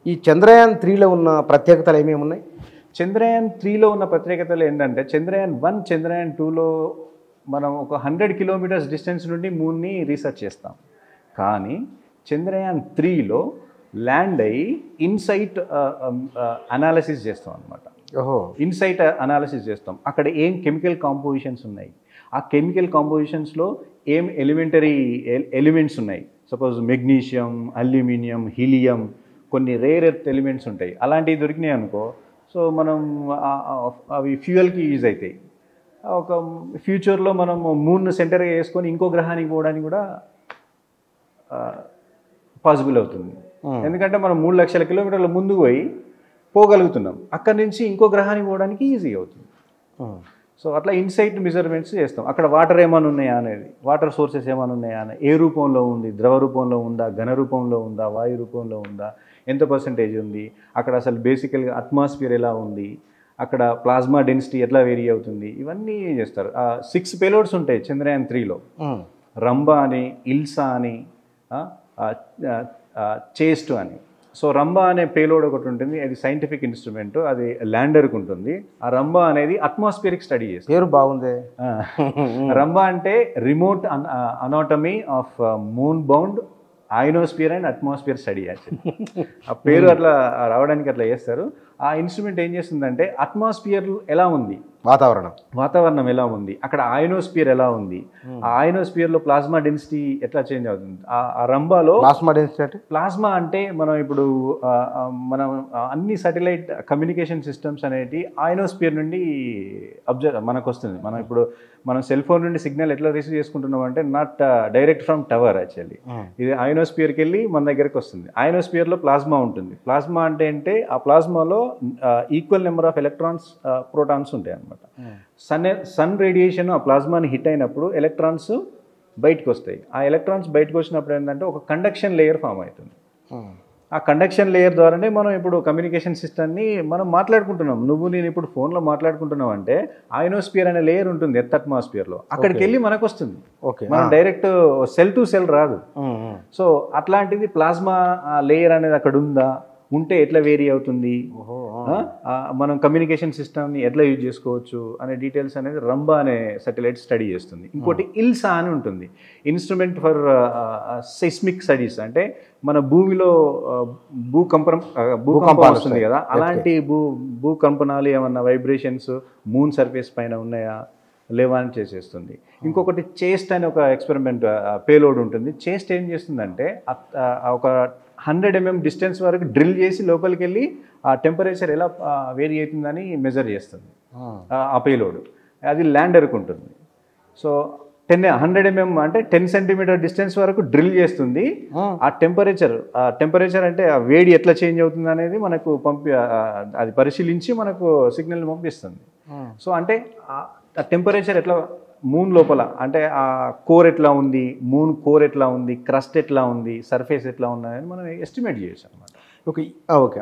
ఈ చంద్రయాన్ త్రీలో ఉన్న ప్రత్యేకతలు ఏమేమి ఉన్నాయి చంద్రయాన్ త్రీలో ఉన్న ప్రత్యేకతలు ఏంటంటే చంద్రయాన్ వన్ చంద్రయాన్ టూలో మనం ఒక హండ్రెడ్ కిలోమీటర్స్ డిస్టెన్స్ నుండి మూన్ని రీసెర్చ్ చేస్తాం కానీ చంద్రయాన్ త్రీలో ల్యాండ్ అయ్యి ఇన్సైట్ అనాలిసిస్ చేస్తాం అనమాట ఓహో ఇన్సైట్ అనాలిసిస్ చేస్తాం అక్కడ ఏం కెమికల్ కాంపోజిషన్స్ ఉన్నాయి ఆ కెమికల్ కాంపోజిషన్స్లో ఏం ఎలిమెంటరీ ఎలిమెంట్స్ ఉన్నాయి సపోజ్ మెగ్నీషియం అల్యూమినియం హీలియం కొన్ని రేర్ ఎర్త్ ఎలిమెంట్స్ ఉంటాయి అలాంటివి దొరికినాయి అనుకో సో మనం ఆ- ఆ- అవి ఫ్యూయల్కి యూజ్ అవుతాయి ఒక ఫ్యూచర్లో మనం మూన్ సెంటర్గా వేసుకొని ఇంకో గ్రహానికి పోవడానికి కూడా పాసిబుల్ అవుతుంది ఎందుకంటే మనం మూడు లక్షల కిలోమీటర్ల ముందు పోయి పోగలుగుతున్నాం అక్కడి నుంచి ఇంకో గ్రహానికి పోవడానికి ఈజీ అవుతుంది సో అట్లా ఇన్సైట్ మెజర్మెంట్స్ చేస్తాం అక్కడ వాటర్ ఏమైనా ఉన్నాయా అనేది వాటర్ సోర్సెస్ ఏమైనా ఉన్నాయా అని ఏ రూపంలో ఉంది ద్రవ రూపంలో ఉందా ఘన రూపంలో ఉందా వాయు రూపంలో ఉందా ఎంత పర్సంటేజ్ ఉంది అక్కడ అసలు బేసికల్గా అట్మాస్ఫియర్ ఎలా ఉంది అక్కడ ప్లాస్మా డెన్సిటీ ఎట్లా వేరీ అవుతుంది ఇవన్నీ చేస్తారు సిక్స్ పేలోడ్స్ ఉంటాయి చంద్రయాన్ త్రీలో రంబా అని ఇల్సా అని చేస్ట్ అని సో రంబా అనే పేలోడ్ ఒకటి ఉంటుంది అది సైంటిఫిక్ ఇన్స్ట్రుమెంట్ అది ల్యాండర్కి ఉంటుంది ఆ రంబా అనేది అట్మాస్ఫియరిక్ స్టడీ చేస్తుంది పేరు బాగుంది ఆ, రంబా అంటే remote anatomy of moon bound ionosphere and atmosphere study actually ఆ పేరు అట్లా రావడానికి అట్లా చేస్తారు ఆ ఇన్స్ట్రుమెంట్ ఏం చేస్తుందంటే అట్మాస్ఫియర్ ఎలా ఉంది వాతావరణం వాతావరణం ఎలా ఉంది అక్కడ ఆయనోస్పియర్ ఎలా ఉంది ఆ ఆయనోస్పియర్లో ప్లాస్మా డెన్సిటీ ఎట్లా చేంజ్ అవుతుంది ఆ- ఆ రంబాలో ప్లాస్మా డెన్సిటీ అంటే ప్లాస్మా అంటే మనం ఇప్పుడు ఆ, ఆ, మనం ఆ, అన్ని సాటిలైట్ కమ్యూనికేషన్ సిస్టమ్స్ అనేటి ఆయనోస్పియర్ నుండి అబ్జర్వ్ మనకు వస్తుంది మనం ఇప్పుడు మనం సెల్ ఫోన్ నుండి సిగ్నల్ ఎట్లా రిసీవ్ చేసుకుంటున్నాం అంటే not direct from tower actually ఇది ఆయనోస్పియర్కి వెళ్ళి మన దగ్గరికి వస్తుంది ఆయనోస్పియర్లో ప్లాస్మా ఉంటుంది ప్లాస్మా అంటే అంటే ఆ ప్లాస్మాలో equal number of electrons protons ఉంటాయి అనమాట సన్ సన్ రేడియేషన్ ఆ ప్లాస్మాని హిట్ అయినప్పుడు ఎలక్ట్రాన్స్ బయటకు వస్తాయి ఆ ఎలక్ట్రాన్స్ బయటకు వచ్చినప్పుడు ఏంటంటే ఒక కండక్షన్ లేయర్ ఫామ్ అవుతుంది ఆ కండక్షన్ లేయర్ ద్వారానే మనం ఇప్పుడు కమ్యూనికేషన్ సిస్టమ్ని మనం మాట్లాడుకుంటున్నాం నువ్వు నేను ఇప్పుడు ఫోన్లో మాట్లాడుకుంటున్నావు అంటే ఆయనోస్పియర్ అనే లేయర్ ఉంటుంది ఎర్త్ అట్మాస్ఫియర్లో అక్కడికి వెళ్ళి మనకు వస్తుంది ఓకే మనం డైరెక్ట్ సెల్ టు సెల్ రాదు సో అట్లాంటిది ప్లాస్మా లేయర్ అనేది అక్కడ ఉందా ఉంటే ఎట్లా వేరీ అవుతుంది ఓహో ఆ, ఆ, మనం కమ్యూనికేషన్ సిస్టమ్ని ఎట్లా యూజ్ చేసుకోవచ్చు అనే డీటెయిల్స్ అనేది రంబా అనే సాటిలైట్ స్టడీ చేస్తుంది ఇంకోటి ఇల్సా అని ఉంటుంది ఇన్స్ట్రుమెంట్ ఫర్ సెస్మిక్ స్టడీస్ అంటే మన భూమిలో ఆ, భూకంపం ఆ, భూకంపం వస్తుంది కదా అలాంటి భూ భూకంపనాలు ఏమన్నా వైబ్రేషన్స్ మూన్ సర్ఫేస్ పైన ఉన్నాయా లేవా అని చేసేస్తుంది ఇంకొకటి చేస్ట్ అనే ఒక ఎక్స్పెరిమెంట్ పేలోడ్ ఉంటుంది చేస్ట్ ఏం చేస్తుందంటే అత్- ఆ, ఒక హండ్రెడ్ ఎంఎం డిస్టెన్స్ వరకు డ్రిల్ చేసి లోపలికి వెళ్ళి ఆ టెంపరేచర్ ఎలా వేరీ అవుతుందని మెజర్ చేస్తుంది ఆ- ఆ పేలోడ్ అది ల్యాండర్కి ఉంటుంది సో టెన్ హండ్రెడ్ ఎంఎం అంటే టెన్ సెంటీమీటర్ డిస్టెన్స్ వరకు డ్రిల్ చేస్తుంది ఆ టెంపరేచర్ ఆ టెంపరేచర్ అంటే ఆ వేడి ఎట్లా చేంజ్ అవుతుంది అనేది మనకు పంపి ఆ, అది పరిశీలించి మనకు సిగ్నల్ పంపిస్తుంది సో అంటే ఆ- ఆ టెంపరేచర్ ఎట్లా మూన్ లోపల అంటే ఆ కోర్ ఎట్లా ఉంది మూన్ కోర్ ఎట్లా ఉంది క్రస్ట్ ఎట్లా ఉంది సర్ఫేస్ ఎట్లా ఉన్నదని మనం ఎస్టిమేట్ చేయొచ్చు అనమాట ఓకే ఓకే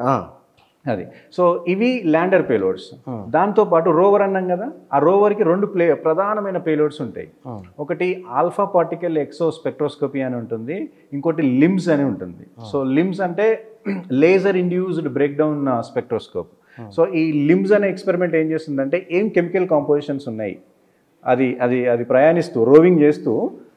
అది సో ఇవి ల్యాండర్ పేలోడ్స్ దాంతో పాటు రోవర్ అన్నాం కదా ఆ రోవర్కి రెండు ప్లే ప్రధానమైన పేలోడ్స్ ఉంటాయి ఒకటి ఆల్ఫా పార్టికల్ ఎక్సో స్పెక్ట్రోస్కోపీ అని ఉంటుంది ఇంకోటి లిమ్స్ అని ఉంటుంది సో లిమ్స్ అంటే laser induced breakdown spectroscope so ఈ లిమ్స్ అనే ఎక్స్పెరిమెంట్ ఏం చేస్తుందంటే ఏం కెమికల్ కాంపోజిషన్స్ ఉన్నాయి అది అది అది ప్రయాణిస్తూ రోవింగ్ చేస్తూ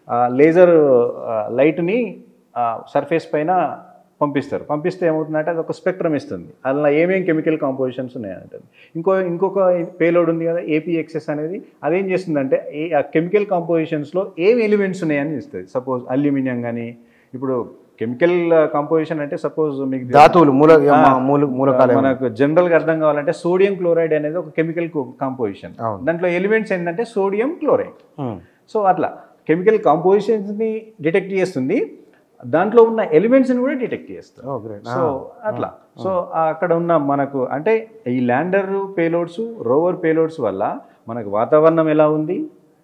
లేజర్ లైట్ని సర్ఫేస్ పైన పంపిస్తారు పంపిస్తే ఏమవుతుందంటే అది ఒక స్పెక్ట్రమ్ ఇస్తుంది అందులో ఏమేం కెమికల్ కాంపోజిషన్స్ ఉన్నాయంటుంది ఇంకో ఇంకొక పేలోడ్ ఉంది కదా ఏపీఎక్సెస్ అనేది అదేం చేస్తుందంటే ఏ ఆ కెమికల్ కాంపోజిషన్స్లో ఏం ఎలిమెంట్స్ ఉన్నాయని ఇస్తుంది సపోజ్ అల్యూమినియం కానీ ఇప్పుడు కెమికల్ కాంపోజిషన్ అంటే సపోజ్ మీకు ధాతువులు మూల మూల మూలకాలు మనకు జనరల్గా అర్థం కావాలంటే సోడియం క్లోరైడ్ అనేది ఒక కెమికల్ కాంపోజిషన్ అవును. దాంట్లో ఎలిమెంట్స్ ఏంటంటే సోడియం క్లోరైడ్ సో అట్లా కెమికల్ కాంపోజిషన్స్ని డిటెక్ట్ చేస్తుంది దాంట్లో ఉన్న ఎలిమెంట్స్ని కూడా డిటెక్ట్ చేస్తుంది ఓ గ్రేట్ సో అట్లా సో అక్కడ ఉన్న మనకు అంటే ఈ ల్యాండర్ పేలోడ్స్ రోవర్ పేలోడ్స్ వల్ల మనకు వాతావరణం ఎలా ఉంది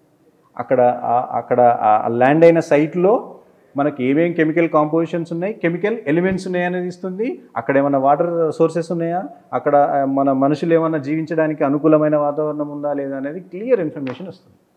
అక్కడ ఆ- అక్కడ ల్యాండ్ అయిన సైట్లో మనకి ఏమేం కెమికల్ కాంపోజిషన్స్ ఉన్నాయి కెమికల్ ఎలిమెంట్స్ ఉన్నాయి అనేది ఇస్తుంది అక్కడ ఏమైనా వాటర్ సోర్సెస్ ఉన్నాయా అక్కడ ఆ, మన మనుషులు ఏమైనా జీవించడానికి అనుకూలమైన వాతావరణం ఉందా లేదా అనేది క్లియర్ ఇన్ఫర్మేషన్ వస్తుంది